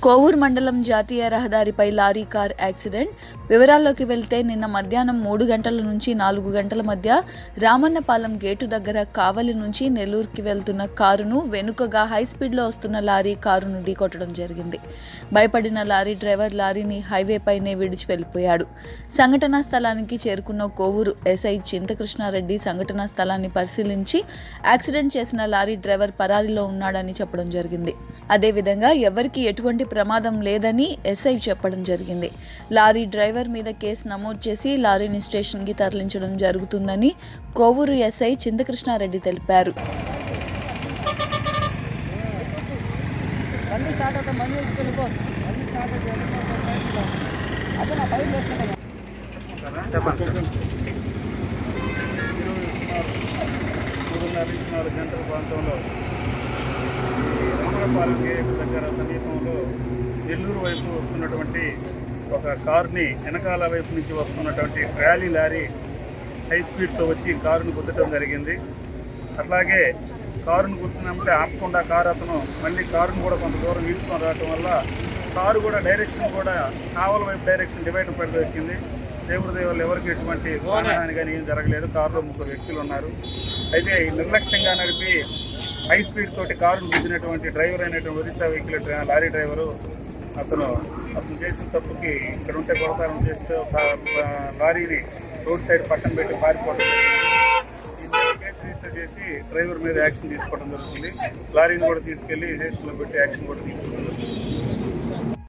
కోవూరు మండలం జాతీయ రహదారిపై లారీ కార్ యాక్సిడెంట్ వివరాల్లోకి వెళ్తే నిన్న మధ్యాహ్నం మూడు గంటల నుంచి నాలుగు గంటల మధ్య రామన్నపాలెం గేటు దగ్గర కావలి నుంచి నెల్లూరుకి వెళ్తున్న కారును వెనుకగా హై స్పీడ్లో వస్తున్న లారీ కారును ఢీకొట్టడం జరిగింది భయపడిన లారీ డ్రైవర్ లారీని హైవేపైనే విడిచి వెళ్ళిపోయాడు సంఘటనా స్థలానికి చేరుకున్న కోవూరు ఎస్ఐ చింతకృష్ణారెడ్డి సంఘటనా స్థలాన్ని పరిశీలించి యాక్సిడెంట్ చేసిన లారీ డ్రైవర్ పరారీలో ఉన్నాడని చెప్పడం జరిగింది అదేవిధంగా ఎవరికి ఎటువంటి ప్రమాదం లేదని ఎస్ఐ చెప్పడం జరిగింది లారీ డ్రైవర్ మీద కేసు నమోదు చేసి లారీని స్టేషన్కి తరలించడం జరుగుతుందని కోవూరు ఎస్ఐ చింతకృష్ణారెడ్డి తెలిపారు బండి స్టార్ట్ అవుతాం బండి తీసుకెళ్ళిపో బండి స్టార్ట్ అవుతుంది అదే నా బైక్ వేసుకుంటాను మూడున్నర నుంచి నాలుగు గంటల ప్రాంతంలో రమణపాలెం గేట్ దగ్గర సమీపంలో నెల్లూరు వైపు వస్తున్నటువంటి ఒక కార్ని వెనకాల వైపు నుంచి వస్తున్నటువంటి ట్రాలీ లారీ హై స్పీడ్తో వచ్చి కారును గుద్దటం జరిగింది అట్లాగే కారును గుర్తున్నప్పుడే ఆపకుండా కారు అతను మళ్ళీ కారును కూడా కొంత దూరం ఈడ్చుకొని రావటం వల్ల కారు కూడా డైరెక్షన్ కూడా కావల వైపు డైరెక్షన్ డివైడర్ పడి దొరికింది దేవుడి దేవుళ్ళు ఎవరికి ఎటువంటి ప్రాణహాని కానీ ఏం జరగలేదు కారులో ముగ్గురు వ్యక్తులు ఉన్నారు అయితే ఈ నిర్లక్ష్యంగా నడిపి హై స్పీడ్ తోటి కారును గుద్దినటువంటి డ్రైవర్ అయినటువంటి ఒరిస్సా వెహికల్ డ్రై- లారీ డ్రైవరు అతను అతను చేసిన తప్పుకి ఇక్కడ ఉంటే కొడతారని చేస్తే ఒక ఆ, లారీని రోడ్ సైడ్ పక్కన పెట్టి పారిపోవడం జరిగింది. ఈ మీద కేసు రిజిస్టర్ చేసి డ్రైవర్ మీద యాక్షన్ తీసుకోవడం జరుగుతుంది లారీని కూడా తీసుకెళ్లి స్టేషన్లో పెట్టి యాక్షన్ కూడా తీసుకోవడం జరుగుతుంది